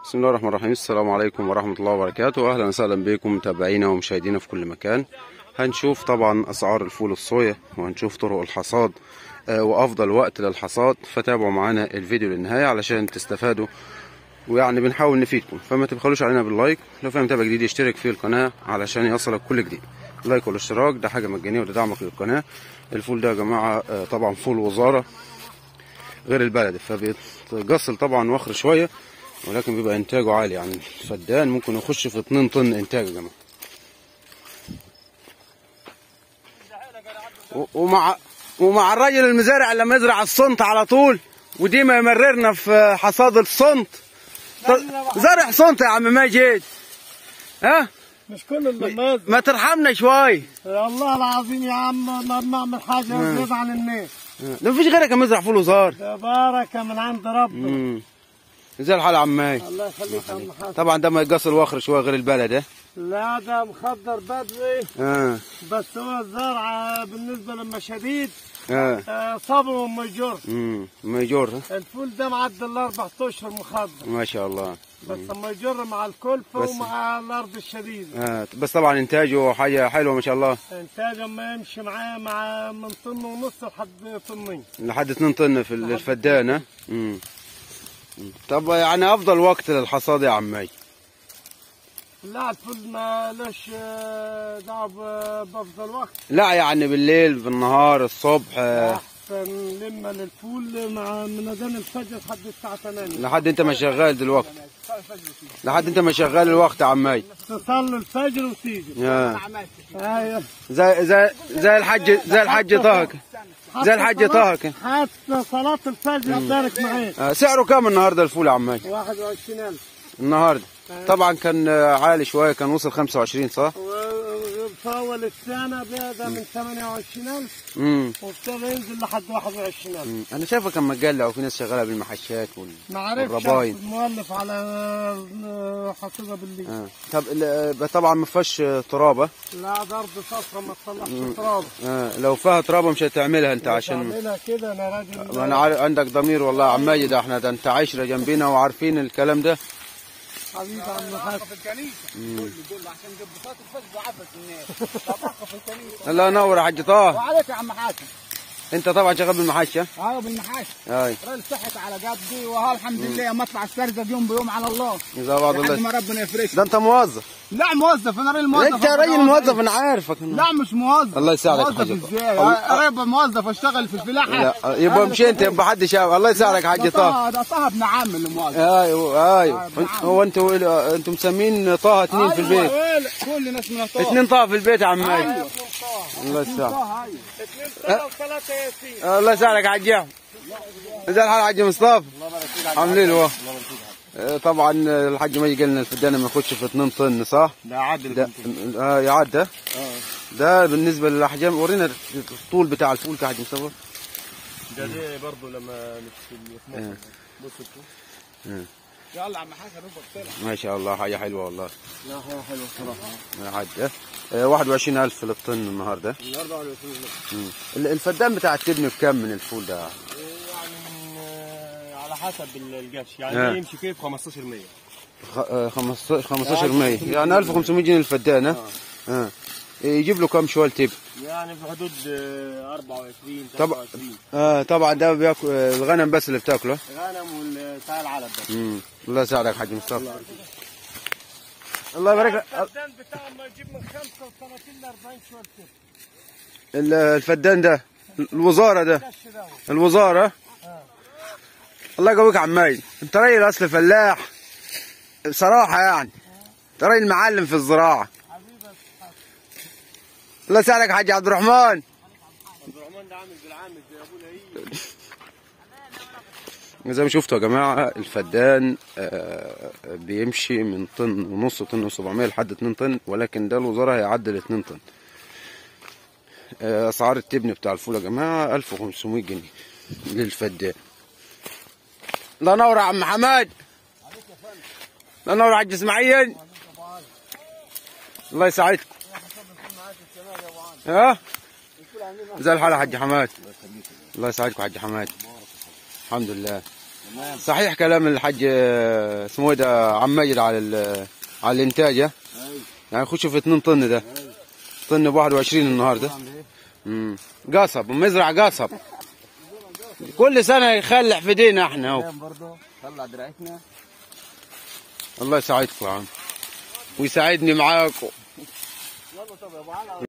بسم الله الرحمن الرحيم السلام عليكم ورحمة الله وبركاته أهلا وسهلا بكم متابعينا ومشاهدينا في كل مكان هنشوف طبعا أسعار الفول الصويا وهنشوف طرق الحصاد آه، وأفضل وقت للحصاد فتابعوا معانا الفيديو للنهاية علشان تستفادوا ويعني بنحاول نفيدكم فما تبخلوش علينا باللايك لو في متابع جديد يشترك في القناة علشان يصلك كل جديد اللايك والاشتراك ده حاجة مجانية وده دعمك للقناة الفول ده يا جماعة آه، طبعا فول وزارة غير البلدي فبيتجصل طبعا وخر شوية ولكن بيبقى انتاجه عالي يعني الفدان ممكن يخش في 2 طن انتاج يا جماعه و- ومع ومع الراجل المزارع لما يزرع الصنت على طول ودي ما يمررنا في حصاد الصنت ط- زرع صنت يا عم ماجد ها مش كل اللي ما ترحمنا شوي والله العظيم يا عم ما بنعمل حاجه زيادة عن الناس ده مفيش غيرك يا مزرع فول وزار ده بركه من عند ربنا مم. زي الحال يا عماي الله يخليك يا عم حسن طبعا ده ما يقصر وخر شويه غير البلد ها لا ده مخدر بدوي اه بس هو الزرع بالنسبه لما شديد اه آه، صبر وما يجر امم ما يجور ها؟ الفول ده معدل الاربع اشهر مخدر ما شاء الله بس لما يجر مع الكلفه بس- ومع الارض الشديده آه بس طبعا انتاجه حاجه حلوه ما شاء الله انتاج ما يمشي معاه مع من طن ونص لحد طنين لحد 2 طن في الفدان ها مم. مم. طب يعني افضل وقت للحصاد يا عمي لا الفول ما لش آه، دعوه ب- بافضل وقت لا يعني بالليل بالنهار الصبح آه، احسن لما للفول مع من اذان الفجر لحد الساعه 8 لحد انت ما شغال دلوقتي لحد انت ما شغال الوقت يا عمي تصلي الفجر وتيجي آه. ايوه زي زي زي الحج زي الحج طه كده. زي الحج طه كده. حتى صلاه الفجر بارك معاك آه سعره كام النهارده الفول يا عمي 21000 النهارده طبعا كان آه، عالي شويه كان وصل 25 صح وفي اول السنه بدا من 28000 امم وابتدى ينزل لحد 21000 مم. انا شايفه كان مجله وفي ناس شغاله بالمحشات وال... ما عرفش والرباين. المؤلف على آه، حافظها بالليل آه. طب ال- طبعا ما فيهاش آه، ترابه لا ضرب صفرة ما تصلحش تراب آه. لو فيها ترابه مش هتعملها انت عشان تعملها كده انا راجل ما انا عارف عندك ضمير والله يا عم ماجد احنا ده انت عايشره جنبينا وعارفين الكلام ده حبيبي عم حسن في الكنيسه كله كله عشان جبطات الفجر وعبس الناس طبقه في الكنيسه الله ينور يا حاج طه وعليك يا عم حاتم انت طبعا شغال بالمحاشة اه بالمحاشي اي راجل صحت على قدي وها الحمد لله اما اطلع استرزق يوم بيوم على الله اذا بعض لحد الله ما ربنا يفرش ده انت موظف لا موظف انا راجل موظف انت راجل موظف انا عارفك لا مش موظف الله يساعدك موظف حاجة. ازاي الله- قريب موظف اشتغل في الفلاحه لا يبقى مش انت يبقى حد شاف الله يساعدك يا حاج طه ده طه ابن عم الموظف ايوه ايوه هو انتوا انتوا مسمين طه اتنين في البيت أيوة، كل الناس من طه اتنين طه في البيت يا عم ماجد أيوة. الله يساعدك طه ايوه اثنين سنة وثلاثة ياسين الله يساعدك يا حاج احمد زي الحال يا حاج مصطفى عاملين هو طبعا الحاج ماجد قال لنا الفدانه ما يخش في 2 طن صح؟ ده عادل ده آه يعدى ده بالنسبه للاحجام ورينا الطول بتاع الفول يا حاج مصطفى ده دي برضه لما نفس آه. بص الفول. يلا عم حسن ربك طلع ما شاء الله حاجه حلوه والله لا حاجة حلوة الصراحة عدى آه 21000 للطن النهارده النهارده على الفول مم. ال- الفدان بتاع التبن بكام من الفول ده؟ يعني من آه، على حسب القش آه. يعني يمشي فيه ب 15 100 خ- آه، 15 15 100 يعني 1500 جنيه الفدان ها؟ آه. يجيب له كام شوال تبن؟ يعني في حدود آه، 24 طبعا 23 آه طبعا ده بياكل آه، الغنم بس اللي بتاكله غنم والتاع العلب بس امم الله يساعدك حاج مصطفى الله يبارك لك الفدان بتاعه ما يجيب من 35 ل 40 شوية كده ال- الفدان ده الوزاره ده القش ده الوزاره الله يقويك يا عماي انت راجل اصل فلاح بصراحه يعني انت راجل معلم في الزراعه الله يساعدك يا حاج عبد الرحمن عبد الرحمن ده عامل بالعامل زي ابونا ايه زي ما شفتوا يا جماعه الفدان آه، بيمشي من طن ونص طن و700 لحد 2 طن ولكن ده الوزاره هيعدل 2 طن آه، اسعار التبن بتاع الفول يا جماعه 1500 جنيه للفدان الله ينور يا عم حماد الله ينور يا حاج اسماعيل الله يساعدكم ها زي الحال يا حاج حماد الله يساعدكم يا حاج حماد الحمد لله تمام صحيح كلام الحاج آه، اسمه إيه ده عم ماجد على ال- على الانتاج ها؟ ايوه يعني يخش في 2 طن ده طن ب 21 النهارده طبعاً إيه؟ امم قصب مزرع قصب كل سنه يخلع في دينا احنا اهو تمام برضه طلع دراعتنا الله يساعدكم يا عم ويساعدني معاكم يلا طب يا ابو علي